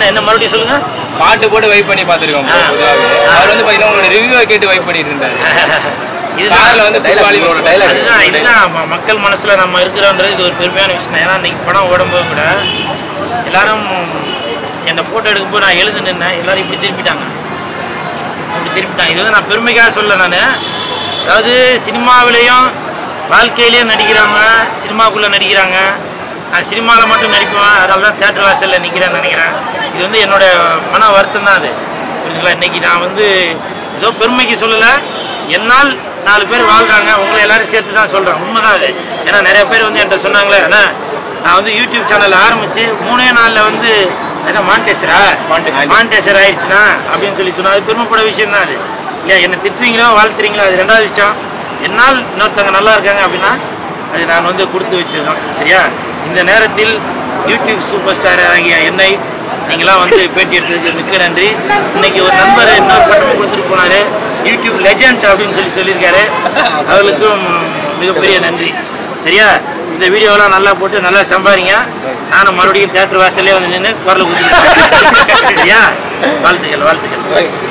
என்ன என்ன மறுபடியும் சொல்லுங்க பாட்டு போட்டு வைப் பண்ணி பார்த்துருக்கோம் ஆ. பொதுவாகவே ஆ. அவர் வந்து பார்த்தீங்கன்னா உங்களோட ரிவ்யூவை கேட்டு வைப் பண்ணிட்டு இருந்தாரு இதுதான் காரில் வந்து Dialogue, புதுவாளி உங்களோட dialogue. அதுதான் இதுதான் ம- மக்கள் மனசுல நம்ம இருக்கிறோன்றது இது ஒரு பெருமையான விஷயம் தான் ஏன்னா இன்னைக்கு படம் ஓடும்போது கூட எல்லாரும் என்னை ஃபோட்டோ எடுக்கும்போது நான் எழுந்து நின்னேன் எல்லாரும் இப்படி திரும்பிட்டாங்க இப்படி திரும்பிட்டாங்க இது வந்து நான் பெருமைக்காக சொல்ல நான் அதாவது சினிமாவிலையும் வாழ்க்கையிலையும் நடிக்கிறவங்க சினிமாக்குள்ளே நடிக்கிறாங்க நான் சினிமாவில் மட்டும் நடிப்பேன் அதனால தான் தேட்டர் வாசலில் நிற்கிறேன்னு நினைக்கிறேன் இது வந்து என்னோட மன வருத்தம் தான் அது புரியுதுங்களா இன்னைக்கு நான் வந்து ஏதோ பெருமைக்கு சொல்லலை என்னால் நாலு பேர் வாழ்றாங்க உங்களை எல்லாரும் சேர்த்து தான் சொல்கிறேன் உண்மைதான் அது ஏன்னா நிறைய பேர் வந்து என்கிட்ட சொன்னாங்களே அண்ணா நான் வந்து யூடியூப் சேனல் ஆரம்பித்து மூணே நாளில் வந்து என்ன மான்டேசரா Monetization. மான்டேசர் ஆயிடுச்சுனா அப்படின்னு சொல்லி சொன்னா அது பெருமைப்பட விஷயம் தான் அது இல்லையா என்னை திட்டுறீங்களோ வாழ்த்துறீங்களோ அது ரெண்டாவது விஷயம் என்னால் இன்னொருத்தவங்க நல்லா இருக்காங்க அப்படின்னா அது நான் வந்து கொடுத்து வச்சதுதான் சரியா இந்த நேரத்தில் யூடியூப் சூப்பர் ஸ்டார் ஆகிய என்னை நீங்களாம் வந்து பேட்டி எடுத்ததுக்கு மிக்க நன்றி இன்னைக்கு ஒரு நண்பர் இன்னொரு பட்டமும் கொடுத்துட்டு போனாரு யூடியூப் லெஜண்ட் அப்படின்னு சொல்லி சொல்லியிருக்காரு அவர்களுக்கும் மிகப்பெரிய நன்றி சரியா இந்த வீடியோவெல்லாம் நல்லா போட்டு நல்லா சம்பாதிங்க நானும் மறுபடியும் தேட்டர் வாசல்லே வந்து நின்று குரல் கொடுத்துருக்கேன் சரியா வாழ்த்துக்கள் வாழ்த்துக்கள்